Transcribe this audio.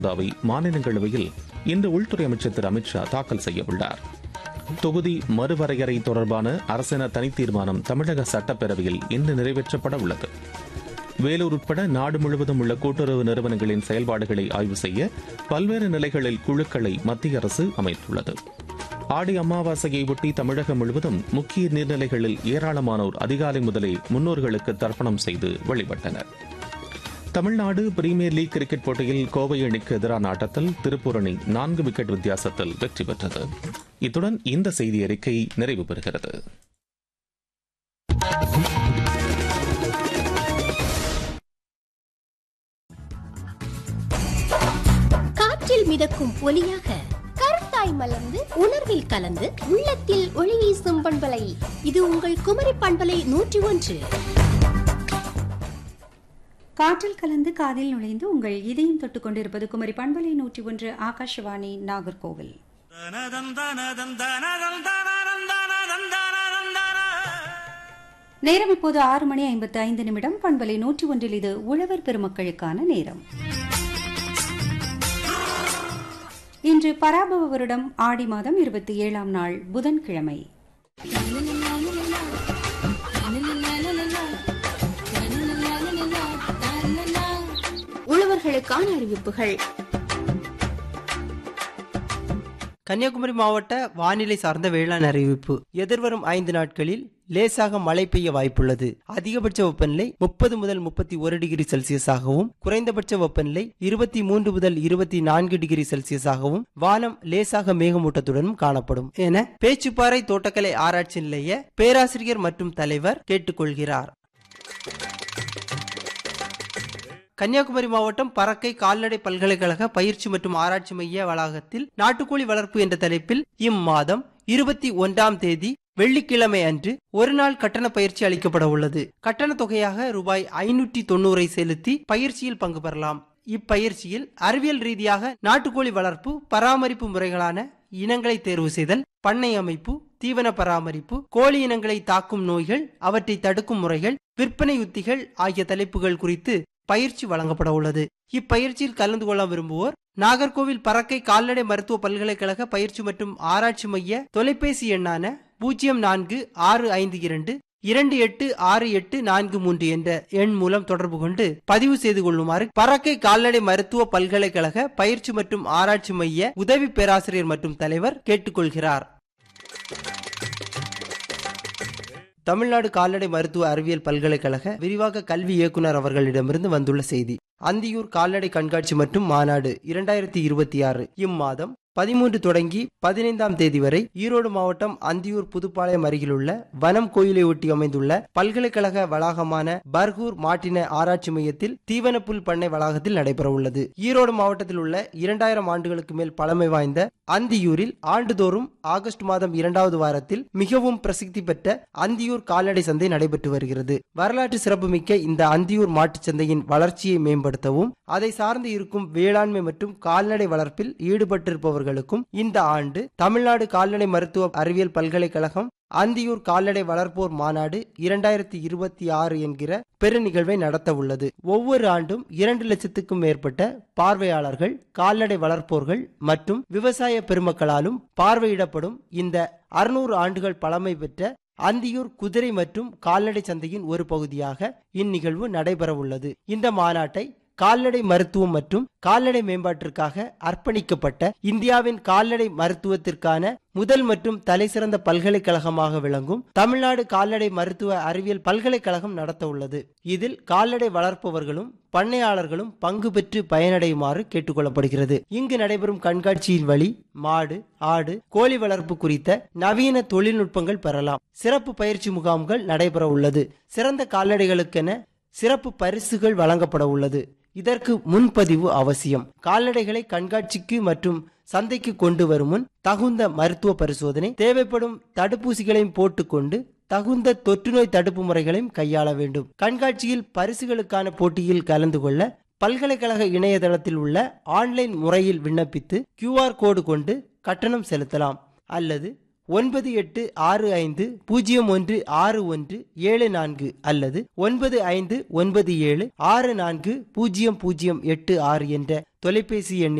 மசோதாவை மாநிலங்களவையில் இன்று உள்துறை அமைச்சர் திரு அமித்ஷா தாக்கல் செய்ய உள்ளார் தொகுதி மறுவரையறை தொடர்பான அரசின தனித்தீர்மானம் தமிழக சட்டப்பேரவையில் இன்று நிறைவேற்றப்பட உள்ளது வேலூர் உட்பட நாடு முழுவதும் உள்ள கூட்டுறவு நிறுவனங்களின் செயல்பாடுகளை ஆய்வு செய்ய பல்வேறு நிலைகளில் குழுக்களை மத்திய அரசு அமைத்துள்ளது ஆடி அமாவாசையை ஒட்டி தமிழகம் முழுவதும் முக்கிய நீர்நிலைகளில் ஏராளமானோர் அதிகாலை முதலே முன்னோர்களுக்கு தர்ப்பணம் செய்து வழிபட்டனர் தமிழ்நாடு பிரீமியர் லீக் கிரிக்கெட் போட்டியில் கோவை அணிக்கு எதிரான ஆட்டத்தில் திருப்பூர் அணி நான்கு விக்கெட் வித்தியாசத்தில் வெற்றி பெற்றது இத்துடன் இந்த செய்தி அறிக்கை நிறைவு பெறுகிறது காற்றில் மிதக்கும் ஒலியாக கருத்தாய் மலர்ந்து உணர்வில் கலந்து உள்ளத்தில் ஒளி வீசும் பண்பலை இது உங்கள் குமரி பண்பலை நூற்றி ஒன்று காற்றில் கலந்து காதில் நுழைந்து உங்கள் இதயம் தொட்டுக் கொண்டிருப்பது குமரி பண்பலை நூற்றி ஒன்று ஆகாஷவாணி நாகர்கோவில் நேரம் இப்போது ஆறு மணி ஐம்பத்து ஐந்து நிமிடம் பண்பலை நூற்றி ஒன்றில் இது உழவர் பெருமக்களுக்கான நேரம் இன்று பராபவ வருடம் ஆடி மாதம் இருபத்தி ஏழாம் நாள் புதன்கிழமை உழவர்களுக்கான அறிவிப்புகள் கன்னியாகுமரி மாவட்ட வானிலை சார்ந்த வேளாண் அறிவிப்பு எதிர்வரும் ஐந்து நாட்களில் லேசாக மழை பெய்ய வாய்ப்புள்ளது அதிகபட்ச வெப்பநிலை முப்பது முதல் முப்பத்தி ஒரு டிகிரி செல்சியஸாகவும் குறைந்தபட்ச வெப்பநிலை இருபத்தி மூன்று முதல் இருபத்தி நான்கு டிகிரி செல்சியஸாகவும் வானம் லேசாக மேகமூட்டத்துடனும் காணப்படும் என பேச்சுப்பாறை தோட்டக்கலை ஆராய்ச்சி நிலைய பேராசிரியர் மற்றும் தலைவர் கேட்டுக்கொள்கிறார் கன்னியாகுமரி மாவட்டம் பறக்கை கால்நடை பல்கலைக்கழக பயிற்சி மற்றும் ஆராய்ச்சி மைய வளாகத்தில் நாட்டுக்கோழி வளர்ப்பு என்ற தலைப்பில் இம்மாதம் இருபத்தி ஒன்றாம் தேதி வெள்ளிக்கிழமை அன்று ஒரு நாள் கட்டண பயிற்சி அளிக்கப்பட உள்ளது கட்டண தொகையாக ரூபாய் ஐநூற்றி தொண்ணூறை செலுத்தி பயிற்சியில் பங்கு பெறலாம் இப்பயிற்சியில் அறிவியல் ரீதியாக நாட்டுக்கோழி வளர்ப்பு பராமரிப்பு முறைகளான இனங்களை தேர்வு செய்தல் பண்ணை அமைப்பு தீவன பராமரிப்பு கோழி இனங்களை தாக்கும் நோய்கள் அவற்றை தடுக்கும் முறைகள் விற்பனை உத்திகள் ஆகிய தலைப்புகள் குறித்து பயிற்சி வழங்கப்பட உள்ளது இப்பயிற்சியில் கலந்து கொள்ள விரும்புவோர் நாகர்கோவில் பறக்கை கால்நடை மருத்துவ பல்கலைக்கழக பயிற்சி மற்றும் ஆராய்ச்சி மைய தொலைபேசி எண்ணான பூஜ்ஜியம் நான்கு ஆறு ஐந்து இரண்டு இரண்டு எட்டு ஆறு எட்டு நான்கு மூன்று என்ற எண் மூலம் தொடர்பு கொண்டு பதிவு செய்து கொள்ளுமாறு பறக்கை கால்நடை மருத்துவ பல்கலைக்கழக பயிற்சி மற்றும் ஆராய்ச்சி மைய உதவி பேராசிரியர் மற்றும் தலைவர் கேட்டுக்கொள்கிறார் தமிழ்நாடு கால்நடை மருத்துவ அறிவியல் பல்கலைக்கழக விரிவாக கல்வி இயக்குனர் அவர்களிடமிருந்து வந்துள்ள செய்தி அந்தியூர் கால்நடை கண்காட்சி மற்றும் மாநாடு இரண்டாயிரத்தி இருபத்தி ஆறு இம்மாதம் பதிமூன்று தொடங்கி பதினைந்தாம் தேதி வரை ஈரோடு மாவட்டம் அந்தியூர் புதுப்பாளையம் அருகிலுள்ள வனம் கோயிலை ஒட்டி அமைந்துள்ள பல்கலைக்கழக வளாகமான பர்கூர் மாட்டின ஆராய்ச்சி மையத்தில் தீவனப்புல் பண்ணை வளாகத்தில் நடைபெற உள்ளது ஈரோடு மாவட்டத்தில் உள்ள இரண்டாயிரம் ஆண்டுகளுக்கு மேல் பழமை வாய்ந்த அந்தியூரில் ஆண்டுதோறும் ஆகஸ்ட் மாதம் இரண்டாவது வாரத்தில் மிகவும் பிரசித்தி பெற்ற அந்தியூர் கால்நடை சந்தை நடைபெற்று வருகிறது வரலாற்று சிறப்புமிக்க இந்த அந்தியூர் மாட்டுச் சந்தையின் வளர்ச்சியை மேம்படுத்தவும் அதை சார்ந்து இருக்கும் வேளாண்மை மற்றும் கால்நடை வளர்ப்பில் ஈடுபட்டிருப்பவர்களுக்கும் இந்த ஆண்டு தமிழ்நாடு கால்நடை மருத்துவ அறிவியல் பல்கலைக்கழகம் அந்தியூர் கால்நடை வளர்ப்போர் மாநாடு இரண்டாயிரத்தி இருபத்தி ஆறு என்கிற பெரு நிகழ்வை நடத்த உள்ளது ஒவ்வொரு ஆண்டும் இரண்டு லட்சத்துக்கும் மேற்பட்ட பார்வையாளர்கள் கால்நடை வளர்ப்போர்கள் மற்றும் விவசாய பெருமக்களாலும் பார்வையிடப்படும் இந்த அறுநூறு ஆண்டுகள் பழமை பெற்ற அந்தியூர் குதிரை மற்றும் கால்நடை சந்தையின் ஒரு பகுதியாக இந்நிகழ்வு நடைபெற உள்ளது இந்த மாநாட்டை கால்நடை மருத்துவம் மற்றும் கால்நடை மேம்பாட்டிற்காக அர்ப்பணிக்கப்பட்ட இந்தியாவின் கால்நடை மருத்துவத்திற்கான முதல் மற்றும் தலைசிறந்த பல்கலைக்கழகமாக விளங்கும் தமிழ்நாடு கால்நடை மருத்துவ அறிவியல் பல்கலைக்கழகம் நடத்த உள்ளது இதில் கால்நடை வளர்ப்பவர்களும் பண்ணையாளர்களும் பங்கு பெற்று பயனடையுமாறு கேட்டுக்கொள்ளப்படுகிறது இங்கு நடைபெறும் கண்காட்சியின் வழி மாடு ஆடு கோழி வளர்ப்பு குறித்த நவீன தொழில்நுட்பங்கள் பெறலாம் சிறப்பு பயிற்சி முகாம்கள் நடைபெற உள்ளது சிறந்த கால்நடைகளுக்கென சிறப்பு பரிசுகள் வழங்கப்பட உள்ளது இதற்கு முன்பதிவு அவசியம் கால்நடைகளை கண்காட்சிக்கு மற்றும் சந்தைக்கு கொண்டு வரும் முன் தகுந்த மருத்துவ பரிசோதனை தேவைப்படும் தடுப்பூசிகளையும் போட்டுக்கொண்டு தகுந்த தொற்றுநோய் தடுப்பு முறைகளையும் கையாள வேண்டும் கண்காட்சியில் பரிசுகளுக்கான போட்டியில் கலந்து கொள்ள பல்கலைக்கழக இணையதளத்தில் உள்ள ஆன்லைன் முறையில் விண்ணப்பித்து கியூஆர் கோடு கொண்டு கட்டணம் செலுத்தலாம் அல்லது ஒன்பது எட்டு ஆறு ஐந்து பூஜ்ஜியம் ஒன்று ஆறு ஒன்று ஏழு நான்கு அல்லது ஒன்பது ஐந்து ஒன்பது ஏழு ஆறு நான்கு பூஜ்ஜியம் பூஜ்ஜியம் எட்டு ஆறு என்ற தொலைபேசி எண்ணில்